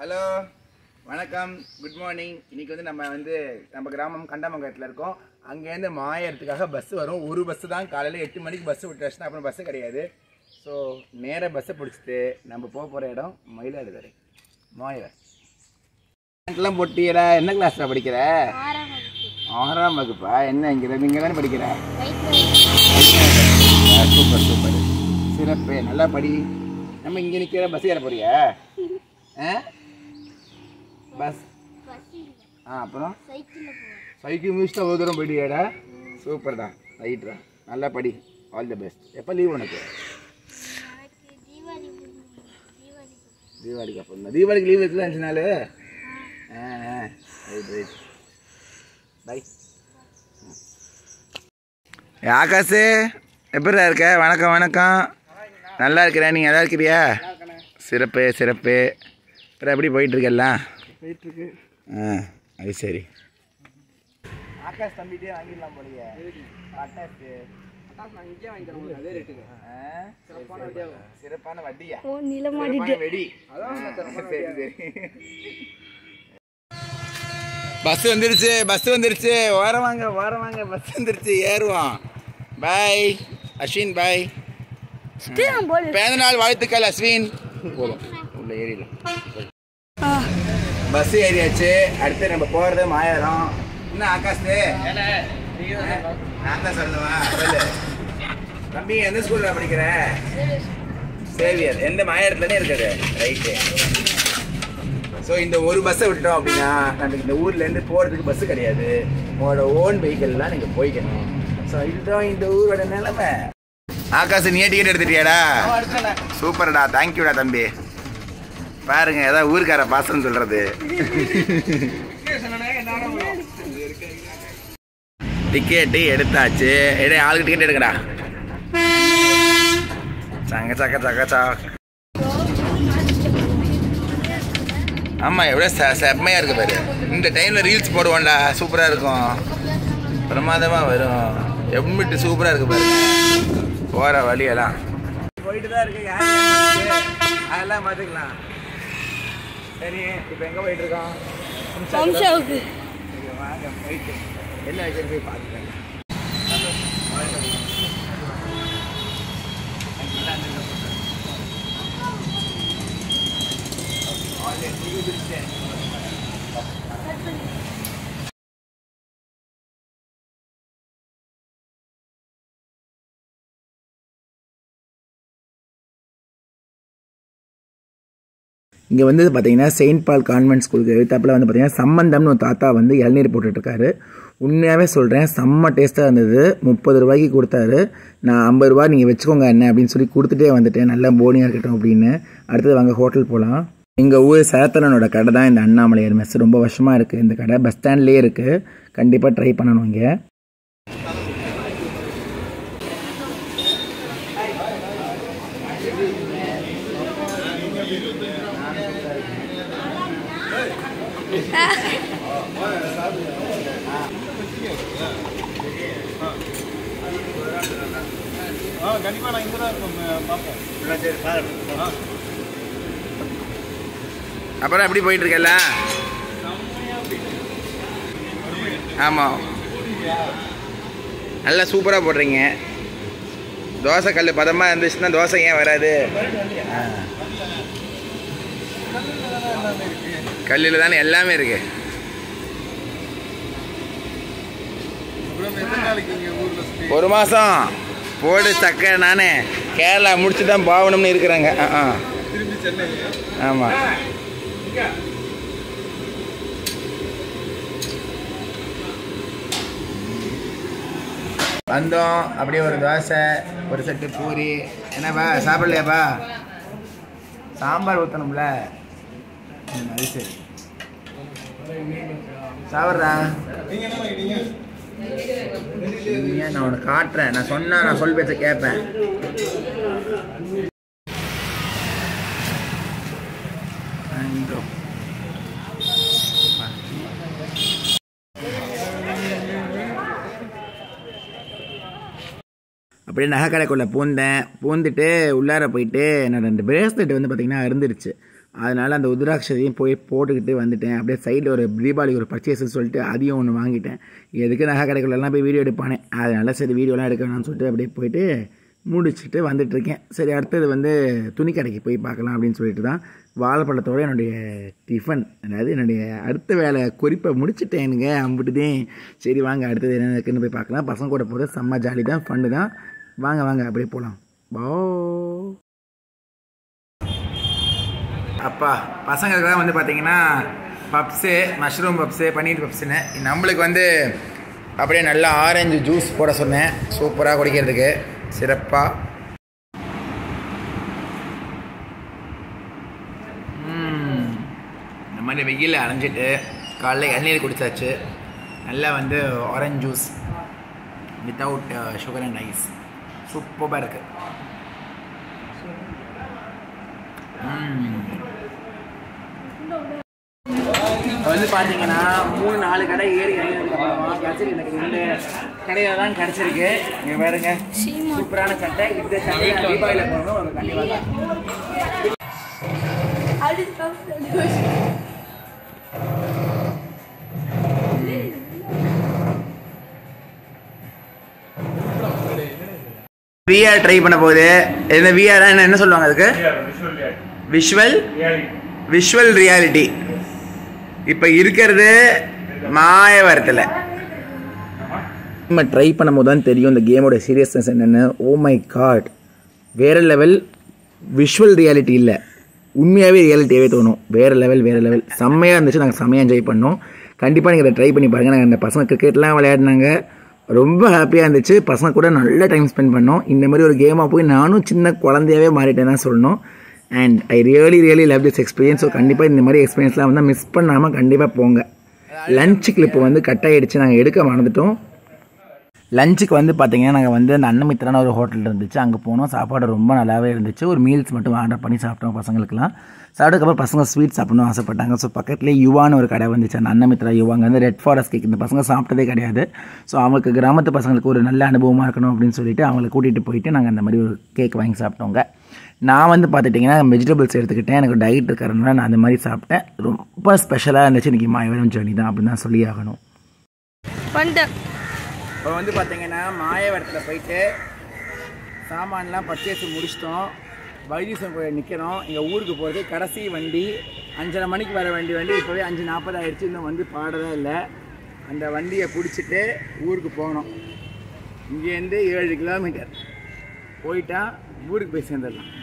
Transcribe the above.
Hello வணக்கம் good morning இன்னைக்கு வந்து நம்ம வந்து நம்ம கிராமம் கண்டமங்கலத்தில் இருக்கோம் அங்கேருந்து மாயறதுக்காக பஸ் வரும் ஒரு பஸ் தான் காலையில் எட்டு மணிக்கு பஸ் விட்டுருச்சுன்னா அப்புறம் பஸ்ஸு கிடையாது ஸோ நேராக பஸ்ஸை பிடிச்சிட்டு நம்ம போக போகிற இடம் மயிலாடுதுறை மாயர் எல்லாம் போட்டியடா என்ன கிளாஸ்ல படிக்கிற ஆறாம் வகுப்பா என்ன இங்கே இங்கே தானே படிக்கிற சூப்பர் சூப்பர் சிறப்பு நல்லா படி நம்ம இங்கே நிற்கிற பஸ் ஏற போறியா ஆ பஸ் ஆ அப்புறம் சைக்கிள் மியூஸ்ட்டாக ஒரு தூரம் போயிட்டியாடா சூப்பர் தான் ரைட்ரா நல்லா படி ஆல் தி பெஸ்ட் எப்போ லீவ் உனக்கு தீபாவளிக்கு அப்புறம் தான் தீபாவளிக்கு லீவ் இருக்குல்ல அஞ்சு நாள் ஆ ஆ ரைட் ரைட் பை ஆகாஷு எப்படிடா இருக்க வணக்கம் வணக்கம் நல்லா இருக்கிறேன் நீங்கள் நல்லா இருக்கிறியா சிறப்பு சிறப்பு அப்புறம் எப்படி போயிட்டுருக்கெல்லாம் போயிட்டுருக்கு ஆ அது சரி ஆகாஷ் தம்பிட்டே வாங்கிடலாம் போலியே பட்டாசு நான் இங்கே வாங்கிக்கிறேன் அதே ரேட்டுக்கு ஆ, சிறப்பான வட்டியா சிறப்பான வட்டியா ஓ நிலமாடி சிறப்பான வெடி சரி சரி பஸ் வந்துருச்சு பஸ் வந்துருச்சு ஓரம் வாங்க ஓரம் வாங்க பஸ் வந்துருச்சு ஏறுவோம் பாய் அஸ்வின் பாய் பிறந்த நாள் வாழ்த்துக்கள் அஸ்வின் போதும் உள்ள ஏறிடலாம் பஸ் ஏறியாச்சு அடுத்து நம்ம போகிறது மாயாரம் என்ன ஆகாஷ் நான் தான் சொல்லுவா சொல்லு தம்பி எந்த ஸ்கூலில் படிக்கிற சேவியர் எந்த மாயாரத்துலனே இருக்குது ரைட்டு ஸோ இந்த ஒரு பஸ்ஸை விட்டுட்டோம் அப்படின்னா நமக்கு இந்த ஊர்லேருந்து போகிறதுக்கு பஸ்ஸு கிடையாது உங்களோட ஓன் வெஹிக்கிள்லாம் நீங்கள் போய்க்கணும் ஸோ இதுதான் இந்த ஊரோட நிலைமை ஆகாஷ் நீ டிக்கெட் எடுத்துட்டியாடா சூப்பர்டா தேங்க்யூடா தம்பி பாருங்க ஏதாவது ஊருக்கார பாசம் சொல்றது டிக்கெட்டு எடுத்தாச்சு எடு ஆளுக்கு டிக்கெட் எடுக்கடா சங்க சக்க சக்க சா ஆமாம் எவ்வளோ செ செம்மையாக இருக்கு பாரு இந்த டைமில் ரீல்ஸ் போடுவோம்டா சூப்பராக இருக்கும் பிரமாதமாக வரும் எம்பிட்டு சூப்பராக இருக்கு பாரு போகிற வழியெல்லாம் போயிட்டு தான் இருக்கு யார் அதெல்லாம் பார்த்துக்கலாம் சரி இப்போ எங்கே போயிட்டு இருக்கோம் வம்சாவுக்கு சரி, வாங்க போயிட்டு என்ன வச்சுட்டு போய் பார்த்துக்கங்க இங்கே வந்து பார்த்தீங்கன்னா செயின்ட் பால் கான்வென்ட் ஸ்கூலுக்கு எழுத்தாப்பில் வந்து பார்த்தீங்கன்னா சம்பந்தம்னு ஒரு தாத்தா வந்து இளநீர் போட்டுட்ருக்காரு உண்மையாகவே சொல்கிறேன் செம்ம டேஸ்ட்டாக இருந்தது முப்பது ரூபாய்க்கு கொடுத்தாரு நான் ஐம்பது ரூபா நீங்கள் வச்சுக்கோங்க என்ன அப்படின்னு சொல்லி கொடுத்துட்டே வந்துட்டேன் நல்லா போனியாக இருக்கட்டும் அப்படின்னு அடுத்தது வாங்க ஹோட்டல் போகலாம் எங்கள் ஊர் சேத்தனனோட கடை தான் இந்த அண்ணாமலையார் மெஸ் ரொம்ப வருஷமாக இருக்குது இந்த கடை பஸ் ஸ்டாண்ட்லேயே இருக்குது கண்டிப்பாக ட்ரை பண்ணணும் இங்கே கண்டிப்பாக நான் இங்கே தான் இருக்கேன் பார்ப்போம் அப்புறம் எப்படி போயிட்டு இருக்கல ஆமாம் நல்லா சூப்பராக போடுறீங்க தோசை கல் பதமாக இருந்துச்சுன்னா தோசை ஏன் வராது கல்லில் தானே எல்லாமே இருக்கு அப்புறம் எத்தனை நாளைக்கு இங்கே ஊரில் சுற்றி ஒரு மாதம் போடு சக்க நானே கேரளா முடிச்சு தான் போகணும்னு இருக்கிறாங்க ஆ ஆ திரும்பி சென்னை ஆமாம் வந்தோம் அப்படியே ஒரு தோசை ஒரு செட்டு பூரி என்னப்பா சாப்பிடலையாப்பா சாம்பார் ஊற்றணும்ல ம், அது சரி சாப்பிட்றா நீங்கள் என்ன வாங்கிட்டீங்க ஏன் நான் உனக்கு காட்டுறேன் நான் சொன்னா நான் சொல் பேச்ச கேட்பேன் ஐந்தோ. அப்படியே நகைக்கடைக்குள்ளே பூந்தேன் பூந்துட்டு உள்ளார போயிட்டு நான் ரெண்டு பிரேஸ்லெட் வந்து பார்த்திங்கன்னா இருந்துருச்சு அதனால் அந்த உத்ராட்சதையும் போய் போட்டுக்கிட்டு வந்துட்டேன் அப்படியே சைடில் ஒரு தீபாவளி ஒரு பர்ச்சேஸ்ன்னு சொல்லிட்டு அதையும் ஒன்று வாங்கிட்டேன் எதுக்கு நகை கடைக்குள்ளெல்லாம் போய் வீடியோ எடுப்பானே அதனால் சரி வீடியோலாம் எடுக்க வேணாம்னு சொல்லிட்டு அப்படியே போயிட்டு முடிச்சுட்டு வந்துட்டுருக்கேன் சரி அடுத்தது வந்து துணி கடைக்கு போய் பார்க்கலாம் அப்படின்னு சொல்லிட்டு தான் வாழைப்பழத்தோட என்னுடைய டிஃபன் அதாவது என்னுடைய அடுத்த வேலை குறிப்பை முடிச்சுட்டேனுங்க அம்பிட்டுதேன் சரி வாங்க அடுத்தது என்ன இருக்குன்னு போய் பார்க்கலாம் பசங்க கூட போகிறது செம்ம ஜாலி தான் ஃபண்டு தான் வாங்க வாங்க அப்படியே போகலாம் போ அப்பா பசங்களுக்குலாம் வந்து பார்த்தீங்கன்னா பப்ஸு மஷ்ரூம் பப்ஸு பன்னீர் பப்ஸுன்னு நம்மளுக்கு வந்து அப்படியே நல்லா ஆரஞ்சு ஜூஸ் போட சொன்னேன் சூப்பராக குடிக்கிறதுக்கு சிறப்பாக இந்த மாதிரி வெயிலில் அலைஞ்சிட்டு காலைல இளநீர் குடிச்சாச்சு நல்லா வந்து orange juice without sugar and ice சூப்பராக இருக்குது வந்து பார்த்தீங்கன்னா மூணு நாலு கடை ஏறி இறங்கினதுக்கப்புறமா கடைசி எனக்கு இந்த கடையில் தான் கிடச்சிருக்கு இங்கே பாருங்க சூப்பரான சட்டை இந்த சட்டை நான் தீபாவளியில் போகணும் ஒரு கண்டிப்பாக விஆர் ட்ரை பண்ண போகுது என்ன விஆர் என்ன என்ன சொல்லுவாங்க அதுக்கு விஷுவல் விஷுவல் ரியாலிட்டி இப்போ இருக்கிறது மாயவரத்தில் நம்ம ட்ரை பண்ணும்போது தான் தெரியும் இந்த கேமோட சீரியஸ்னஸ் என்னென்னு ஓ மை காட் வேறு லெவல் விஷுவல் ரியாலிட்டி இல்லை உண்மையாகவே ரியாலிட்டியாகவே தோணும் வேறு லெவல் வேறு லெவல் செம்மையாக இருந்துச்சு நாங்கள் செம்மையாக என்ஜாய் பண்ணோம் கண்டிப்பாக நீங்கள் இதை ட்ரை பண்ணி பாருங்கள் நாங்கள் அந்த பசங்க கிரிக்கெட்லாம் விளையாடினாங்க ரொம்ப ஹாப்பியாக இருந்துச்சு பசங்க கூட நல்ல டைம் ஸ்பெண்ட் பண்ணோம் இந்த மாதிரி ஒரு கேமாக போய் நானும் சின்ன குழந்தையாவே மாறிட்டேன் தான் சொல்லணும் and I really really love this experience so கண்டிப்பாக இந்த மாதிரி எக்ஸ்பீரியன்ஸ்லாம் வந்து மிஸ் பண்ணாமல் கண்டிப்பாக போங்க லஞ்ச் கிளிப்பு வந்து கட் ஆகிடுச்சு நாங்கள் எடுக்க மறந்துட்டோம் லஞ்சுக்கு வந்து பார்த்தீங்கன்னா நாங்கள் வந்து அந்த அன்னமித்திரான ஒரு ஹோட்டல் இருந்துச்சு அங்கே போனோம் சாப்பாடு ரொம்ப நல்லாவே இருந்துச்சு ஒரு மீல்ஸ் மட்டும் ஆர்டர் பண்ணி சாப்பிட்டோம் பசங்களுக்குலாம் சாப்பிட்டதுக்கப்புறம் பசங்க ஸ்வீட் சாப்பிடணும் ஆசைப்பட்டாங்க ஸோ பக்கத்துலேயே யுவான்னு ஒரு கடை வந்துச்சு அந்த அன்னமித்ரா யுவாங்க வந்து ரெட் ஃபாரஸ்ட் கேக் இந்த பசங்க சாப்பிட்டதே கிடையாது ஸோ அவங்களுக்கு கிராமத்து பசங்களுக்கு ஒரு நல்ல அனுபவமாக இருக்கணும் அப்படின்னு சொல்லிட்டு அவங்களை கூட்டிகிட்டு போயிட்டு நாங்கள் அந்த மாதிரி ஒரு கேக் வாங்கி சாப்பிட்டோங்க நான் வந்து பார்த்துட்டிங்கன்னா வெஜிடபிள்ஸ் எடுத்துக்கிட்டேன் எனக்கு டயட் இருக்கிறதுனால நான் அந்த மாதிரி சாப்பிட்டேன் ரொம்ப ஸ்பெஷலாக இருந்துச்சு இன்றைக்கி மாயவரம் ஜேர்னி தான் அப்படின்னு தான் சொல்லி ஆகணும் வந்துட்டேன் இப்போ வந்து பார்த்தீங்கன்னா மாயவரத்தில் போயிட்டு சாமான்லாம் பர்ச்சேஸ் முடிச்சிட்டோம் வைத்தீஸ்வரன் கோயில் நிற்கிறோம் எங்கள் ஊருக்கு போகிறது கடைசி வண்டி அஞ்சரை மணிக்கு வர வேண்டிய வண்டி இப்போவே அஞ்சு நாற்பது ஆயிடுச்சு இன்னும் வந்து பாடவே இல்லை அந்த வண்டியை பிடிச்சிட்டு ஊருக்கு போகணும் இங்கேருந்து ஏழு கிலோமீட்டர் போயிட்டா ஊருக்கு போய் சேர்ந்துடலாம்